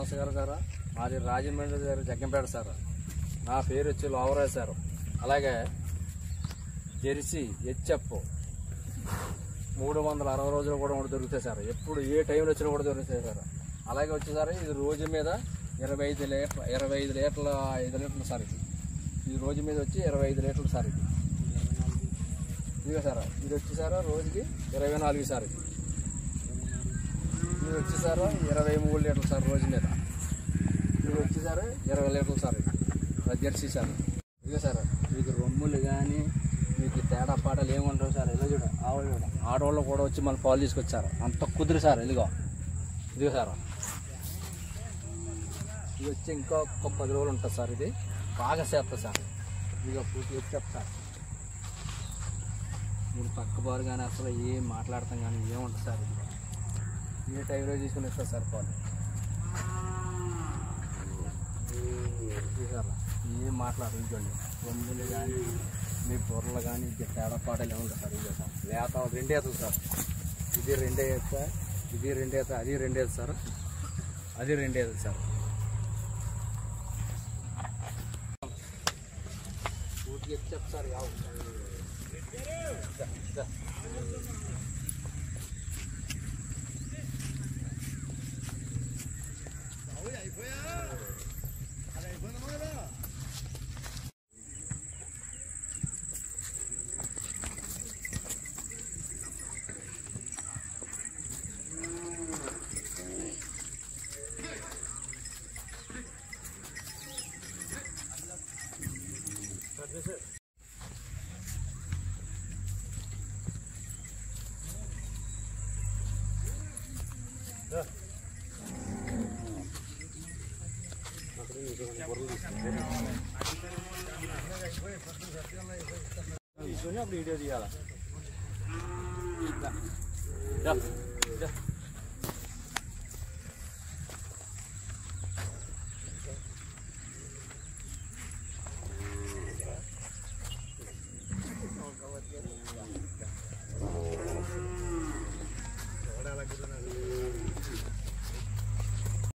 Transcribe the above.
నమస్కారం సార్ మాది రాజమండ్రి గారు జగ్గంపేట సార్ నా పేరు వచ్చి లోవరాజ్ సార్ అలాగే జెర్సీ హెచ్ఎఫ్ మూడు వందల అరవై రోజులు కూడా కూడా దొరుకుతాయి సార్ ఎప్పుడు ఏ టైంలో వచ్చినా కూడా దొరుకుతాయి సార్ అలాగే వచ్చేసారి ఇది రోజు మీద ఇరవై ఐదు లీటర్ ఇరవై ఐదు లీటర్ల ఐదు లీటర్లు సార్ ఇది ఈ రోజు మీద వచ్చి ఇరవై ఐదు లీటర్లు సార్ ఇది ఇదిగో సార్ ఇది వచ్చి సార్ రోజుకి ఇరవై నాలుగు సార్ ఇది ఇది వచ్చి సార్ ఇరవై మూడు లీటర్లు సార్ రోజు మీద ఇది వచ్చి సార్ ఇరవై లీటర్లు సార్ ఇది అది జెర్సీ సార్ ఇదిగో సార్ మీకు రొమ్ములు కానీ మీకు తేడా పాటలు ఏముండవు సార్ ఇలా చూడ ఆవిడ చూడ ఆడవాళ్ళు కూడా వచ్చి మన పాలు తీసుకొచ్చారు అంత కుదిరి సార్ ఇదిగో ఇదిగో సార్ ఇది వచ్చి ఇంకా ఒక పది రోజులు ఉంటుంది సార్ ఇది బాగా చేస్తా సార్ ఇదిగో పూర్తి వచ్చేస్తా సార్ మీరు పక్క బారు కానీ అసలు ఏం మాట్లాడతాం కానీ ఏముంటుంది సార్ ఇది ఏ టైంలో తీసుకుని ఇస్తారు సార్ పాలు చూసారా ఏం మాట్లాడరు ఇంకోండి రొమ్ములు కానీ మీ బుర్రలు కానీ ఇది తేడా పాటలు ఏముంటుంది సార్ ఇది సార్ లేత రెండే అవుతుంది సార్ ఇది రెండే అవుతా ఇది రెండే అవుతా అది రెండే అవుతుంది సార్ అది రెండే అవుతుంది సార్ పూర్తిగా చెప్ సార్ యావు దా, దా. తీసుకొని అప్పుడు వీడియో తీయాలా దా. దా. దా.